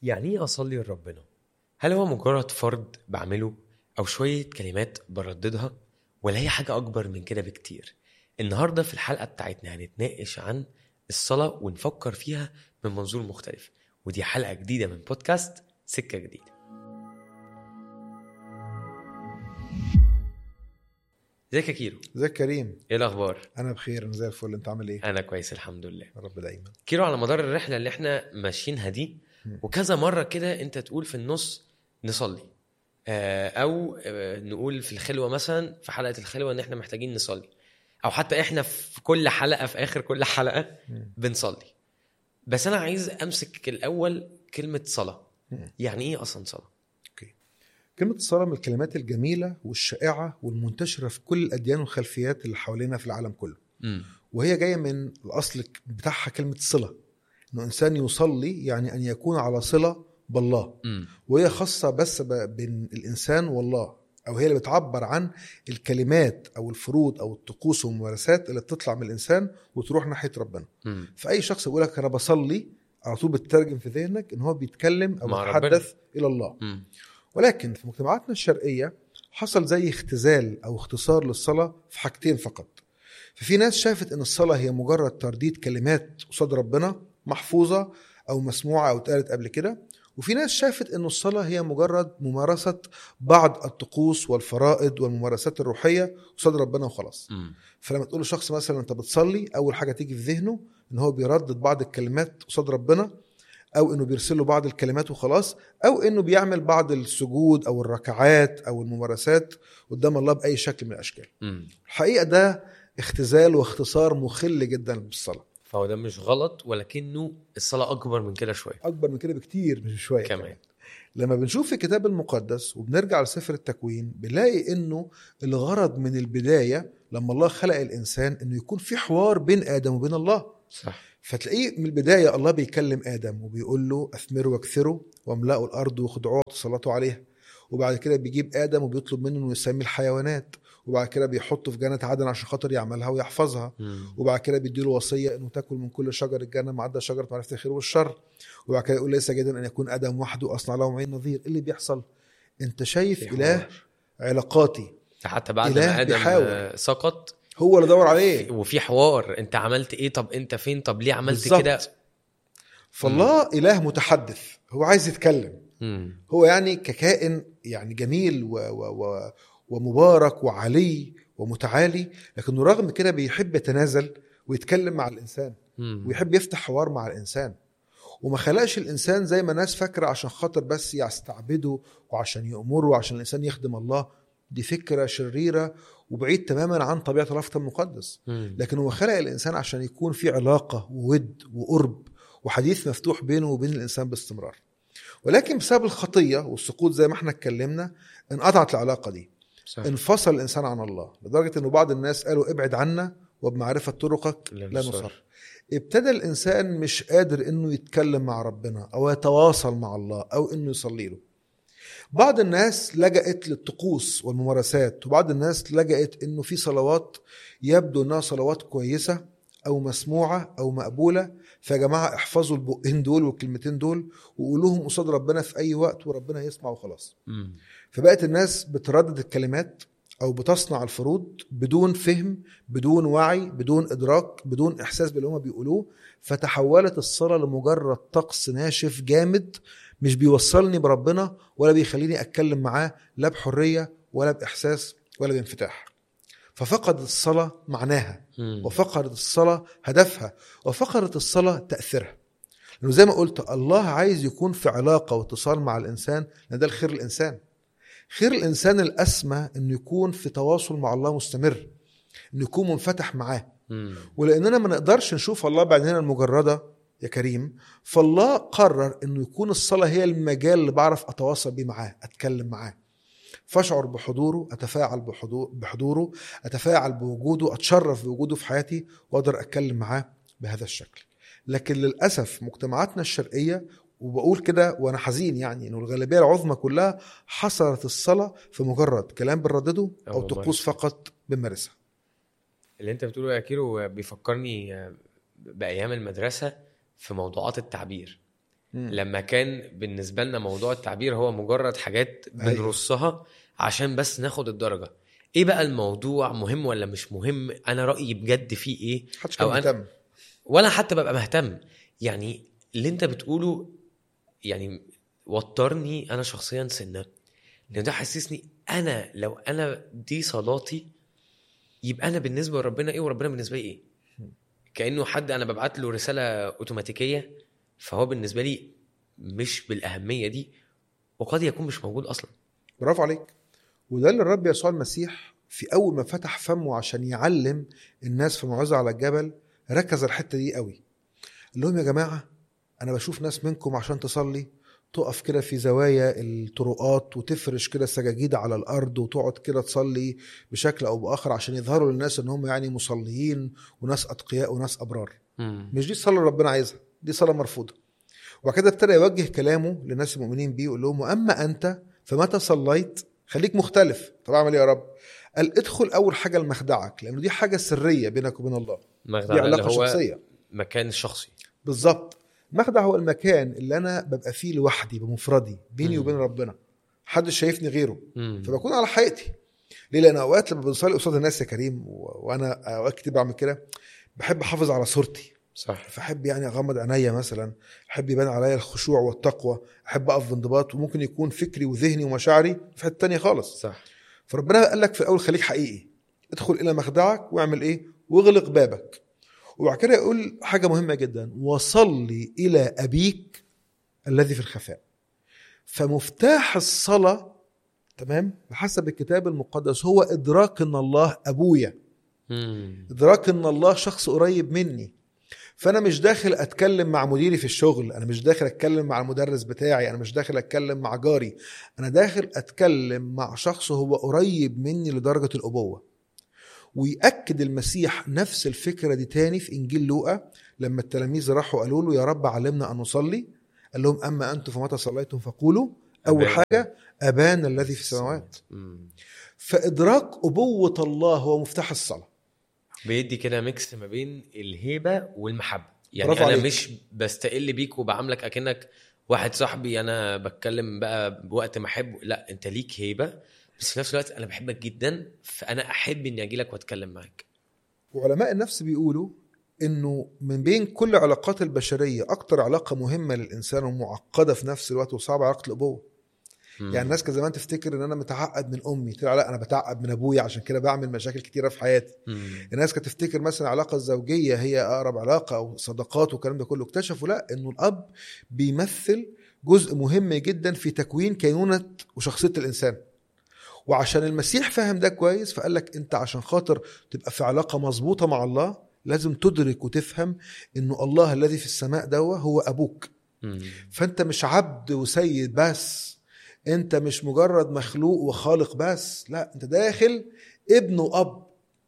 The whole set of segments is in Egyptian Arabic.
يعني ايه اصلي لربنا هل هو مجرد فرض بعمله او شويه كلمات برددها ولا هي حاجه اكبر من كده بكتير النهارده في الحلقه بتاعتنا هنتناقش عن الصلاه ونفكر فيها من منظور مختلف ودي حلقه جديده من بودكاست سكه جديده ازيك يا كيرو ازيك كريم ايه الاخبار انا بخير انا زي الفل انت عامل ايه انا كويس الحمد لله يا رب دايما كيلو على مدار الرحله اللي احنا ماشيينها دي مم. وكذا مره كده انت تقول في النص نصلي آه، او آه، نقول في الخلوه مثلا في حلقه الخلوه ان احنا محتاجين نصلي او حتى احنا في كل حلقه في اخر كل حلقه مم. بنصلي بس انا عايز امسك الاول كلمه صلاه مم. يعني ايه اصلا صلاه كلمة الصلاة من الكلمات الجميلة والشائعة والمنتشرة في كل الأديان والخلفيات اللي حوالينا في العالم كله امم وهي جاية من الأصل بتاعها كلمة صلة إنه إنسان يصلي يعني أن يكون على صلة بالله امم وهي خاصة بس ب- بين الإنسان والله أو هي اللي بتعبر عن الكلمات أو الفروض أو الطقوس والممارسات اللي بتطلع من الإنسان وتروح ناحية ربنا امم فاي شخص يقول لك انا بصلي على طول بتترجم في ذهنك ان هو بيتكلم او مع ربنا. يتحدث الى الله امم ولكن في مجتمعاتنا الشرقيه حصل زي اختزال او اختصار للصلاه في حاجتين فقط ففي ناس شافت ان الصلاه هي مجرد ترديد كلمات قصاد ربنا محفوظه او مسموعه او اتقالت قبل كده وفي ناس شافت ان الصلاه هي مجرد ممارسه بعض الطقوس والفرائض والممارسات الروحيه قصاد ربنا وخلاص امم فلما تقول لشخص مثلا انت بتصلي اول حاجه تيجي في ذهنه ان هو بيردد بعض الكلمات قصاد ربنا او انه بيرسل له بعض الكلمات وخلاص او انه بيعمل بعض السجود او الركعات او الممارسات قدام الله باي شكل من الاشكال امم الحقيقه ده اختزال واختصار مخل جدا بالصلاه فهو ده مش غلط ولكنه الصلاه اكبر من كده شويه اكبر من كده بكتير مش شويه كمان لما بنشوف في الكتاب المقدس وبنرجع لسفر التكوين بنلاقي انه الغرض من البدايه لما الله خلق الانسان انه يكون في حوار بين ادم وبين الله صح فتلاقيه من البدايه الله بيكلم ادم وبيقول له اثمروا واكثروا واملأوا الارض وخضعوها وتسلطوا عليها وبعد كده بيجيب ادم وبيطلب منه انه يسمي الحيوانات وبعد كده بيحطه في جنه عدن عشان خاطر يعملها ويحفظها امم وبعد كده بيديله وصيه انه تاكل من كل شجر الجنه ما عدا شجره معرفه الخير والشر وبعد كده يقول ليس جيدا ان يكون ادم وحده اصنع له معين نظير إيه اللي بيحصل انت شايف في اله حوار. علاقاتي حتى بعد إله ما ادم بيحاول. آه، سقط هو اللي دور عليه وفي حوار انت عملت ايه طب انت فين طب ليه عملت بالظبط. كده فالله اله متحدث هو عايز يتكلم امم هو يعني ككائن يعني جميل و و و ومبارك وعلي ومتعالي لكنه رغم كده بيحب يتنازل ويتكلم مع الانسان امم ويحب يفتح حوار مع الانسان وما خلقش الانسان زي ما الناس فاكره عشان خاطر بس يستعبده وعشان يامره وعشان الانسان يخدم الله دي فكره شريره وبعيد تماما عن طبيعه الله في الكتاب المقدس امم لكن هو خلق الانسان عشان يكون في علاقه وود وقرب وحديث مفتوح بينه وبين الانسان باستمرار ولكن بسبب الخطيه والسقوط زي ما احنا اتكلمنا انقطعت العلاقه دي صح انفصل الانسان عن الله لدرجه انه بعض الناس قالوا ابعد عنا وبمعرفه طرقك لا لا نصر. نصر ابتدى الانسان مش قادر انه يتكلم مع ربنا او يتواصل مع الله او انه يصلي له بعض الناس لجأت للطقوس والممارسات وبعض الناس لجأت انه في صلوات يبدو انها صلوات كويسه او مسموعه او مقبوله فيا جماعه احفظوا البقين دول والكلمتين دول وقولوهم قصاد ربنا في اي وقت وربنا يسمع وخلاص امم فبقت الناس بتردد الكلمات او بتصنع الفروض بدون فهم بدون وعي بدون ادراك بدون احساس باللي هم بيقولوه فتحولت الصلاه لمجرد طقس ناشف جامد مش بيوصلني بربنا ولا بيخليني اتكلم معاه لا بحريه ولا باحساس ولا بانفتاح ففقدت الصلاه معناها امم وفقدت الصلاة هدفها وفقدت الصلاة تأثيرها لأنه زي ما قلت الله عايز يكون في علاقة واتصال مع الإنسان لأن ده الخير الإنسان خير الإنسان الأسمى أنه يكون في تواصل مع الله مستمر أنه يكون منفتح معاه امم ولأننا ما نقدرش نشوف الله بعيننا المجردة يا كريم فالله قرر أنه يكون الصلاة هي المجال اللي بعرف أتواصل بيه معاه أتكلم معاه فاشعر بحضوره اتفاعل بحضور بحضوره اتفاعل بوجوده اتشرف بوجوده في حياتي واقدر اتكلم معاه بهذا الشكل لكن للاسف مجتمعاتنا الشرقيه وبقول كده وانا حزين يعني انه الغالبيه العظمى كلها حصرت الصلاه في مجرد كلام بنردده أو او طقوس ممارسة. فقط بنمارسها اللي انت بتقوله يا كيرو بيفكرني بايام المدرسه في موضوعات التعبير مم. لما كان بالنسبه لنا موضوع التعبير هو مجرد حاجات أيوة. بنرصها عشان بس ناخد الدرجه ايه بقى الموضوع مهم ولا مش مهم انا رايي بجد فيه ايه محدش أو كان أنا- مهتم ولا حتى ببقى مهتم يعني اللي انت بتقوله يعني وترني انا شخصيا سنه لان ده حسسني انا لو انا دي صلاتي يبقى انا بالنسبه لربنا ايه وربنا بالنسبه لي ايه كانه حد انا ببعت له رساله اوتوماتيكيه فهو بالنسبه لي مش بالاهميه دي وقد يكون مش موجود اصلا برافو عليك وده اللي الرب يسوع المسيح في اول ما فتح فمه عشان يعلم الناس في موعظه على الجبل ركز على الحته دي قوي قال لهم يا جماعه انا بشوف ناس منكم عشان تصلي تقف كده في زوايا الطرقات وتفرش كده سجاجيد على الارض وتقعد كده تصلي بشكل او باخر عشان يظهروا للناس ان هم يعني مصليين وناس اتقياء وناس ابرار مش دي الصلاه اللي ربنا عايزها دي صلاه مرفوضه وبعد كده ابتدى يوجه كلامه للناس المؤمنين بيه يقول لهم واما انت فمتى صليت خليك مختلف طب اعمل ايه يا رب قال ادخل اول حاجه لمخدعك لانه دي حاجه سريه بينك وبين الله دي مخدع اللي علاقه هو شخصيه مكان شخصي بالظبط مخدع هو المكان اللي انا ببقى فيه لوحدي بمفردي بيني مم. وبين ربنا محدش شايفني غيره مم. فبكون على حقيقتي ليه لان اوقات لما بنصلي قصاد الناس يا كريم و... وانا اوقات كتير بعمل كده بحب احافظ على صورتي صح فاحب يعني اغمض عينيا مثلا احب يبان عليا الخشوع والتقوى احب اقف بانضباط وممكن يكون فكري وذهني ومشاعري في حته تانية خالص صح فربنا قال لك في الاول خليك حقيقي ادخل الى مخدعك واعمل ايه واغلق بابك وبعد كده يقول حاجه مهمه جدا وصلي الى ابيك الذي في الخفاء فمفتاح الصلاه تمام بحسب الكتاب المقدس هو ادراك ان الله ابويا مم. ادراك ان الله شخص قريب مني فانا مش داخل اتكلم مع مديري في الشغل انا مش داخل اتكلم مع المدرس بتاعي انا مش داخل اتكلم مع جاري انا داخل اتكلم مع شخص هو قريب مني لدرجه الابوه ويأكد المسيح نفس الفكرة دي تاني في إنجيل لوقا لما التلاميذ راحوا قالوا له يا رب علمنا أن نصلي قال لهم أما أنتم فمتى صليتم فقولوا أول أبانا. حاجة أبانا الذي في السماوات مم. فإدراك أبوة الله هو مفتاح الصلاة بيدي كده ميكس ما بين الهيبه والمحبه يعني برافو انا عليك. مش بستقل بيك وبعاملك اكنك واحد صاحبي انا بتكلم بقى بوقت ما احب لا انت ليك هيبه بس في نفس الوقت انا بحبك جدا فانا احب اني اجي لك واتكلم معاك وعلماء النفس بيقولوا انه من بين كل علاقات البشريه اكتر علاقه مهمه للانسان ومعقده في نفس الوقت وصعبه علاقه الابوه مم. يعني الناس كان زمان تفتكر ان انا متعقد من امي تقول لا انا بتعقد من ابويا عشان كده بعمل مشاكل كتيره في حياتي مم. الناس كانت تفتكر مثلا العلاقه الزوجيه هي اقرب علاقه او صداقات والكلام ده كله اكتشفوا لا انه الاب بيمثل جزء مهم جدا في تكوين كينونه وشخصيه الانسان وعشان المسيح فاهم ده كويس فقال لك انت عشان خاطر تبقى في علاقه مظبوطه مع الله لازم تدرك وتفهم انه الله الذي في السماء دوا هو ابوك مم. فانت مش عبد وسيد بس انت مش مجرد مخلوق وخالق بس لا انت داخل ابن واب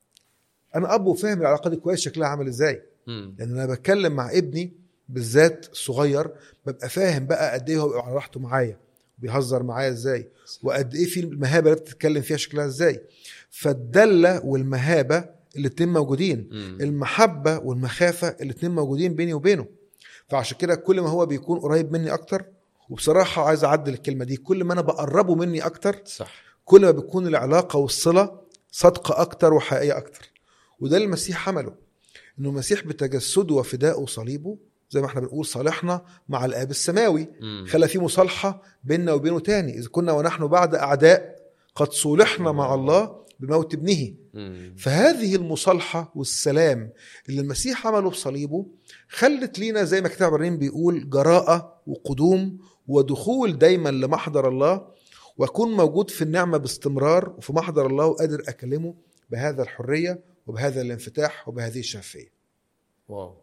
انا اب وفاهم العلاقه دي كويس شكلها عامل ازاي مم. لان انا بتكلم مع ابني بالذات الصغير ببقى فاهم بقى قد ايه هو بيبقى على راحته معايا بيهزر معايا ازاي وقد ايه في المهابه اللي بتتكلم فيها شكلها ازاي فالدله والمهابه الاتنين موجودين مم. المحبه والمخافه الاتنين موجودين بيني وبينه فعشان كده كل ما هو بيكون قريب مني اكتر وبصراحه عايز اعدل الكلمه دي كل ما انا بقربه مني اكتر صح كل ما بتكون العلاقه والصله صادقه اكتر وحقيقيه اكتر وده اللي المسيح عمله انه المسيح بتجسده وفدائه وصليبه زي ما احنا بنقول صالحنا مع الاب السماوي مم. خلى في مصالحه بيننا وبينه تاني اذا كنا ونحن بعد اعداء قد صولحنا مع الله بموت ابنه مم. فهذه المصالحة والسلام اللي المسيح عمله بصليبه خلت لينا زي ما كتاب الرين بيقول جراءة وقدوم ودخول دايما لمحضر الله واكون موجود في النعمة باستمرار وفي محضر الله وقادر اكلمه بهذا الحرية وبهذا الانفتاح وبهذه الشفافية واو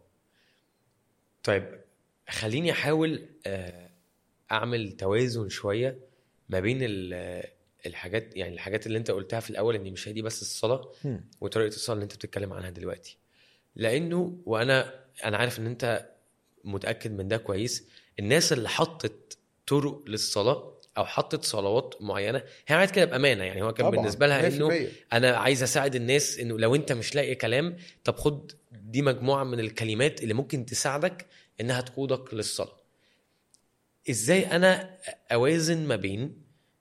طيب خليني احاول آه، اعمل توازن شويه ما بين ال- الحاجات يعني الحاجات اللي انت قلتها في الاول ان مش هي دي بس الصلاه وطريقه الصلاه اللي انت بتتكلم عنها دلوقتي لانه وانا انا عارف ان انت متاكد من ده كويس الناس اللي حطت طرق للصلاه او حطت صلوات معينه هي عملت كده بامانه يعني هو كان طبعاً، بالنسبه لها انه 100%. انا عايز اساعد الناس انه لو انت مش لاقي كلام طب خد دي مجموعه من الكلمات اللي ممكن تساعدك انها تقودك للصلاه ازاي انا اوازن ما بين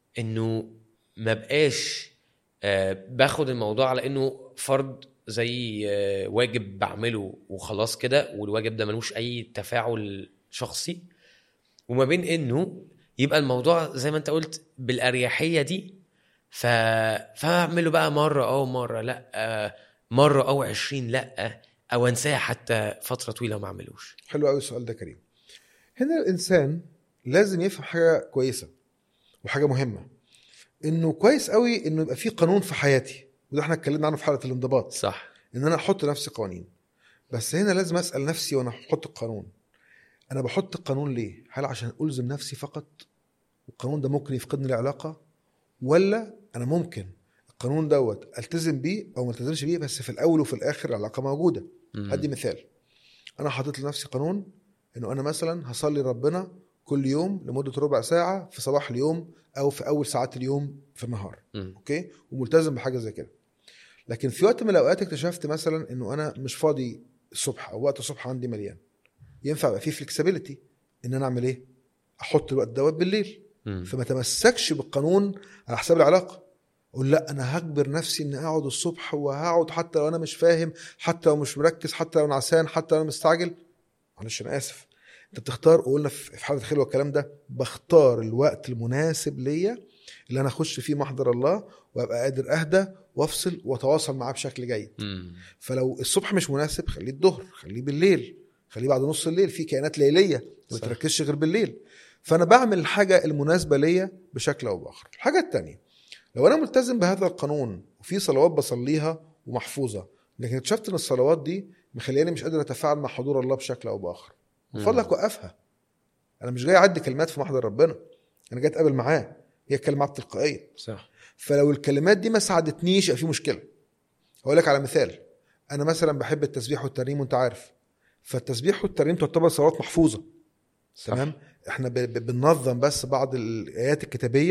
انه ما بقاش آه، باخد الموضوع على انه فرض زي آه، واجب بعمله وخلاص كده والواجب ده ملوش اي تفاعل شخصي وما بين انه يبقى الموضوع زي ما انت قلت بالاريحيه دي ف... فاعمله بقى مره او مره لا آه، مره او عشرين لا او انساه حتى فتره طويله وما اعملوش حلو قوي السؤال ده كريم هنا الانسان لازم يفهم حاجه كويسه وحاجه مهمه انه كويس قوي انه يبقى في قانون في حياتي وده احنا اتكلمنا عنه في حلقه الانضباط صح ان انا احط لنفسي قوانين بس هنا لازم اسال نفسي وانا بحط القانون انا بحط القانون ليه هل عشان الزم نفسي فقط والقانون ده ممكن يفقدني العلاقه ولا انا ممكن القانون دوت التزم بيه او ما التزمش بيه بس في الاول وفي الاخر العلاقه موجوده مم. هدي مثال انا حاطط لنفسي قانون انه انا مثلا هصلي ربنا كل يوم لمده ربع ساعه في صباح اليوم او في اول ساعات اليوم في النهار مم. اوكي وملتزم بحاجه زي كده لكن في وقت من الاوقات اكتشفت مثلا انه انا مش فاضي الصبح او وقت الصبح عندي مليان ينفع يبقى في فلكسبيليتي ان انا اعمل ايه احط الوقت دوت بالليل مم. فما تمسكش بالقانون على حساب العلاقه اقول لا انا هجبر نفسي اني اقعد الصبح وهقعد حتى لو انا مش فاهم حتى لو مش مركز حتى لو انا عسان حتى لو انا مستعجل معلش انا اسف انت بتختار وقلنا في في حاله الخير والكلام ده بختار الوقت المناسب ليا اللي انا اخش فيه محضر الله وابقى قادر اهدى وافصل واتواصل معاه بشكل جيد مم. فلو الصبح مش مناسب خليه الظهر خليه بالليل خليه بعد نص الليل في كائنات ليليه ما صح. بتركزش غير بالليل فانا بعمل الحاجه المناسبه ليا بشكل او باخر الحاجه الثانيه لو انا ملتزم بهذا القانون وفي صلوات بصليها ومحفوظه لكن اكتشفت ان الصلوات دي مخلياني مش قادر اتفاعل مع حضور الله بشكل او باخر من مم. فضلك وقفها انا مش جاي اعدي كلمات في محضر ربنا انا جاي اتقابل معاه هي كلمات تلقائيه صح فلو الكلمات دي ما ساعدتنيش يبقى في مشكله هقول لك على مثال انا مثلا بحب التسبيح والترنيم وانت عارف فالتسبيح والترنيم تعتبر صلوات محفوظه صح. تمام احنا ب- ب- بننظم بس بعض الايات الكتابيه